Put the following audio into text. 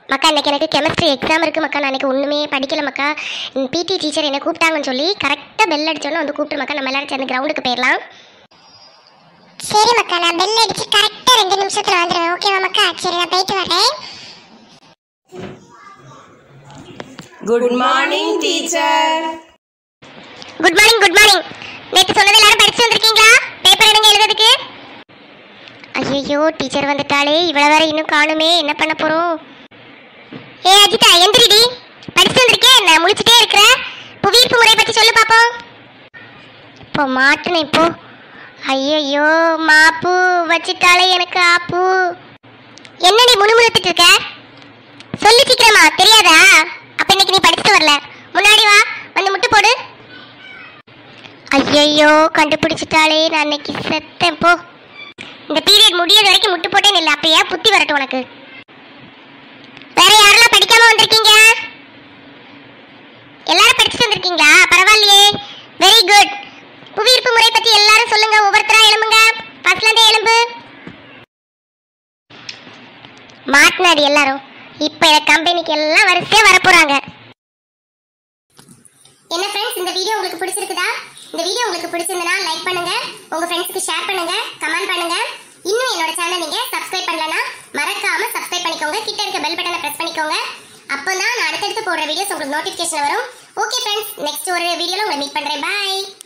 மக்கா இன்னைக்கு எனக்கு chemistry exam இருக்கு மக்கா நான் இன்னைக்கு ஒன்றுமே படிக்கல மக்கா பிடி டீச்சர் என்னை கூப்பிட்டாங்கன்னு சொல்லி கரெக்டாக பெல் அடிச்சோன்னு வந்து கூப்பிட்டு மக்கா நம்ம எல்லாரும் சேர்ந்து கிரவுண்டுக்கு போயிடலாம் சரி மக்கா நான் பெல் அடிச்சு கரெக்டா ரெண்டு நிமிஷத்துல வந்துடுவேன் ஓகேவா மக்கா சரி நான் போயிட்டு வரேன் Good morning, teacher. Good morning good morning நேற்று சொன்னது எல்லாரும் படிச்சு வந்திருக்கீங்களா பேப்பர் எடுங்க எழுதுறதுக்கு ஐயோ டீச்சர் வந்துட்டாளே இவ்வளோ வேற இன்னும் காணுமே என்ன பண்ண போறோம் ஏ அஜிதா எந்திரிடி படிச்சு வந்திருக்கேன் என்ன முழிச்சிட்டே இருக்கிற புவியீர்ப்பு முறை பத்தி சொல்லு பாப்போம் இப்போ மாட்டுனேன் இப்போ ஐயோ மாப்பு வச்சிட்டாலே எனக்கு ஆப்பு என்னடி முணுமுணுத்துட்டு இருக்க சொல்லு சீக்கிரமா தெரியாதா அப்ப இன்னைக்கு நீ படிச்சுட்டு வரல முன்னாடி வா வந்து முட்டு போடு ஐயையோ கண்டுபிடிச்சிட்டாளே நான் அன்னைக்கு செத்தேன் போ இந்த பீரியட் முடியறது வரைக்கும் முட்டு போட்டே இல்லை அப்ப ஏன் புத்தி வரட்டும் உனக்கு வேற யாரெல்லாம் படிக்காம வந்திருக்கீங்க எல்லாரும் படிச்சுட்டு வந்திருக்கீங்களா பரவாயில்லையே வெரி குட் புவியீர்ப்பு முறை பத்தி எல்லாரும் சொல்லுங்க ஒவ்வொருத்தரா எழும்புங்க ஃபர்ஸ்ட்ல இருந்தே எழும்பு மாட்டினாடி எல்லாரும் இப்ப எனக்கு கம்பெனிக்கு எல்லாம் வரிசையா வர போறாங்க என்ன ஃப்ரெண்ட்ஸ் இந்த வீடியோ உங்களுக்கு பிடிச்சிருக்குதா இந்த வீடியோ உங்களுக்கு பிடிச்சிருந்தனா லைக் பண்ணுங்க உங்க ஃப்ரெண்ட்ஸ்க்கு ஷேர் பண்ணுங்க கமெண்ட் பண்ணுங்க இன்னும் என்னோட சேனல் நீங்க சப்ஸ்கிரைப் பண்ணலனா மறக்காம சப்ஸ்கிரைப் பண்ணிக்கோங்க கிட்ட இருக்க பெல் பட்டனை பிரஸ் பண்ணிக்கோங்க அப்பதான் நான் அடுத்தடுத்து போடுற வீடியோஸ் உங்களுக்கு நோட்டிஃபிகேஷன் வரும் ஓகே ஃப்ரெண்ட்ஸ் நெக்ஸ்ட் ஒரு வீடியோல உங்களை மீட் பண்றேன் பை